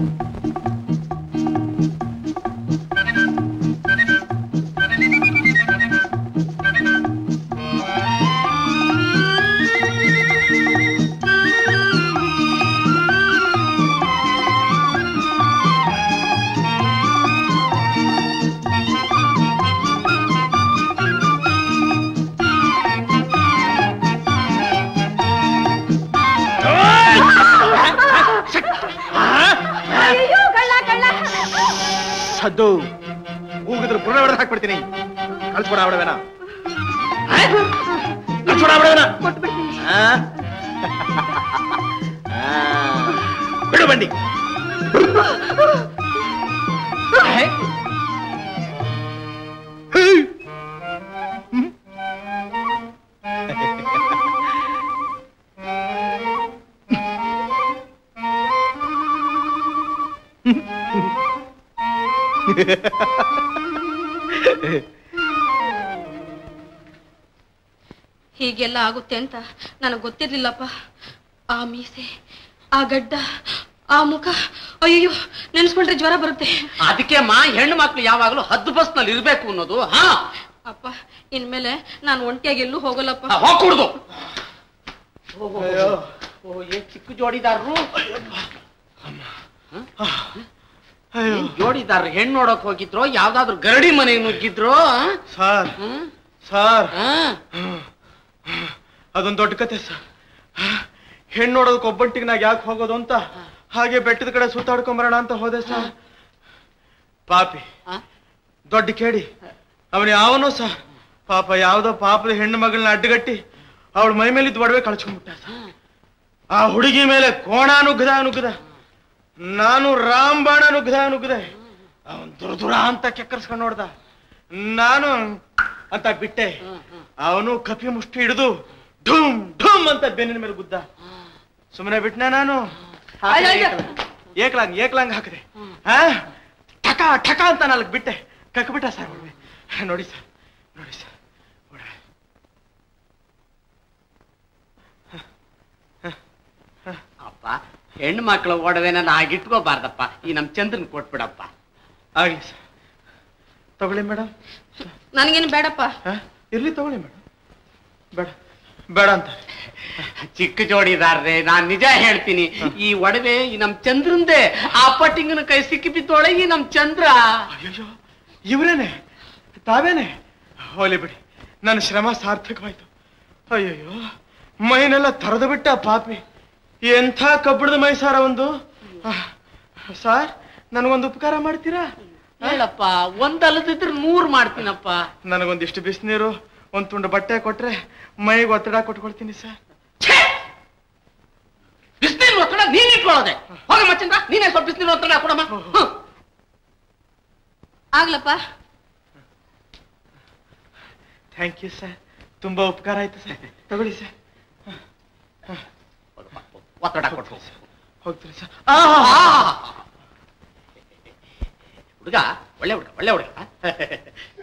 ಅಯ್ಯೋ ಕಳ್ಳ ಕಳ್ಳ ಸದ್ದು ಹೋಗಿದ್ರೆ ಪುನಃ ಹೊಡೆದು ಹಾಕ್ಬಿಡ್ತೀನಿ ಕಳ್ಸ್ಕೊಡ ಅವಡವೇನ ಕಳ್ಸ್ಕೊಡ ಅವಡವೇನ ಬಿಡು ಬಂಡಿ ಹೀಗೆಲ್ಲ ಆಗುತ್ತೆ ಅಂತ ನನಗೆ ಗೊತ್ತಿರ್ಲಿಲ್ಲಪ್ಪ ಆ ಮೀಸೆ ಆ ಗಡ್ಡ ಆ ಮುಖ ಅಯ್ಯೋ ನೆನ್ಸ್ಕೊಂಡ್ರೆ ಜ್ವರ ಬರುತ್ತೆ ಅದಕ್ಕೆ ಮಾ ಹೆಣ್ಣು ಮಕ್ಳು ಯಾವಾಗಲೂ ಹದ್ದು ಬಸ್ ನಲ್ಲಿ ಇರ್ಬೇಕು ಅನ್ನೋದು ಹಾ ಅಪ್ಪ ಇನ್ಮೇಲೆ ನಾನು ಒಂಟಿಯಾಗಿ ಎಲ್ಲೂ ಹೋಗಲ್ಲಪ್ಪ ಹೋಗ್ಕೂಡ್ದು ಓ ಏನ್ ಚಿಕ್ಕ ಜೋಡಿದಾರರು ಏನ್ ಜೋಡಿದಾರ ಹೆಣ್ಣು ನೋಡಕ್ ಹೋಗಿದ್ರು ಯಾವ್ದಾದ್ರು ಗರಡಿ ಮನೆಗೆ ನುಗ್ಗಿದ್ರು ಸರ್ ಸರ್ ಅದೊಂದು ದೊಡ್ಡ ಕತೆ ಸರ್ ಹೆಣ್ಣು ನೋಡೋದಕ್ಕೆ ಒಬ್ಬಂಟಿಗೆ ನಾ ಯಾಕೆ ಹೋಗೋದು ಅಂತ ಹಾಗೆ ಬೆಟ್ಟದ ಕಡೆ ಸುತ್ತಾಡ್ಕೊಂಬರೋಣ ಅಂತ ಹೋದೆ ಸರ್ ಪಾಪಿ ದೊಡ್ಡ ಕೇಡಿ ಅವನು ಯಾವನೋ ಸರ್ ಪಾಪ ಯಾವ್ದೋ ಪಾಪದ ಹೆಣ್ಣು ಮಗಳನ್ನ ಅಡ್ಡಗಟ್ಟಿ ಅವಳ ಮೈ ಮೇಲಿದ್ದ ಒಡವೆ ಕಳ್ಸ್ಕೊಂಡ್ಬಿಟ್ಟ ಸರ್ ಆ ಹುಡುಗಿ ಮೇಲೆ ಕೋಣ ನುಗ್ಗದ ನುಗ್ಗದ ನಾನು ರಾಂಬಾಣ ನುಗ್ಗದ ನುಗ್ಗದೆ ಅವನ್ ದುರ ದುರ ಅಂತ ಕೆಕ್ಕರ್ಸ್ಕೊಂಡ್ ನೋಡ್ದ ನಾನು ಅಂತ ಬಿಟ್ಟೆ ಅವನು ಕಪಿ ಮುಷ್ಟಿ ಹಿಡಿದು ಢುಮ್ ಢುಮ್ ಅಂತ ಬೆನ್ನಿನ ಮೇಲೆ ಗುದ್ದ ಸುಮ್ಮನೆ ಬಿಟ್ನ ನಾನು ಏಕ್ಲಾಂಗ್ ಏಕ್ಲಾಂಗ್ ಹಾಕಿದೆ ಹಾ ಠಕ ಠಕ ಅಂತ ನಾಲ್ಕು ಬಿಟ್ಟೆ ಕಕ್ಬಿಟ್ಟ ಸರ್ ಒಡವೆ ನೋಡಿ ಸರ್ ನೋಡಿ ಸರ್ ಅಪ್ಪ ಹೆಣ್ಣು ಮಕ್ಳ ಒಡವೆನ ನಾಗಿಟ್ಕೋಬಾರ್ದಪ್ಪ ಈ ನಮ್ ಚಂದ್ರನ್ ಕೊಟ್ಬಿಡಪ್ಪ ಆಗ್ಲಿ ಸರ್ ತಗೊಳ್ಳಿ ಮೇಡಮ್ ನನಗೇನು ಬೇಡಪ್ಪ ಇರ್ಲಿ ತಗೊಳ್ಳಿ ಮೇಡಮ್ ಬೇಡ ಬೇಡ ಅಂತ ಚಿಕ್ಕ ಜೋಡಿದಾರ್ರೆ ನಾನ್ ನಿಜ ಹೇಳ್ತೀನಿ ಈ ಒಡವೆ ಈ ನಮ್ ಚಂದ್ರಂದೇ ಆ ಪಟ್ಟಿಂಗನ ಕೈ ಸಿಕ್ಕಿ ಬಿದ್ದೋಳೆ ಈ ನಮ್ ಚಂದ್ರ ಅಯ್ಯೋ ಇವ್ರೇನೆ ತಾವೇನೆ ಹೋಲಿ ಬಿಡಿ ನನ್ನ ಶ್ರಮ ಸಾರ್ಥಕವಾಯ್ತು ಅಯ್ಯಯ್ಯೋ ಮೈನೆಲ್ಲ ತರದು ಬಿಟ್ಟ ಪಾಪಿ ಎಂಥ ಕಬ್ಬಣದ ಮೈ ಸಾರ ಒಂದು ಆಹ್, ಸಾರ್ ನನಗೊಂದು ಉಪಕಾರ ಮಾಡ್ತೀರಾ ಹೇಳಪ್ಪ ಒಂದಲ್ಲದಿದ್ರೆ ನೂರ್ ಮಾಡ್ತೀನಪ್ಪ ನನಗೊಂದಿಷ್ಟು ಬಿಸಿನೀರು ಒಂದ್ ತುಂಡು ಬಟ್ಟೆ ಕೊಟ್ರೆ ಮೈಗೆ ಒತ್ತಡ ಕೊಟ್ಕೊಳ್ತೀನಿ ಸರ್ ಬಿಸಿನೀರು ಒತ್ತಡ ನೀನ್ ಇಟ್ಕೊಳ್ಳೋದೆ ಹೋಗಮ್ಮ ಚಂದ್ರ ನೀನೇ ಸ್ವಲ್ಪ ಬಿಸಿನೀರು ಒತ್ತಡ ಕೊಡಮ್ಮ ಹ್ಮ್. ಆಗ್ಲಪ್ಪ ಥ್ಯಾಂಕ್ ಯು ಸರ್ ತುಂಬಾ ಉಪಕಾರ ಆಯ್ತು ಸರ್ ತಗೊಳ್ಳಿ ಸರ್ ಒತ್ತಡ ಕೊಟ್ಟು ಹೋಗ್ತೀನಿ ಸರ್ ಹುಡುಗ ಒಳ್ಳೆ ಹುಡುಗ ಒಳ್ಳೆ ಹುಡುಗ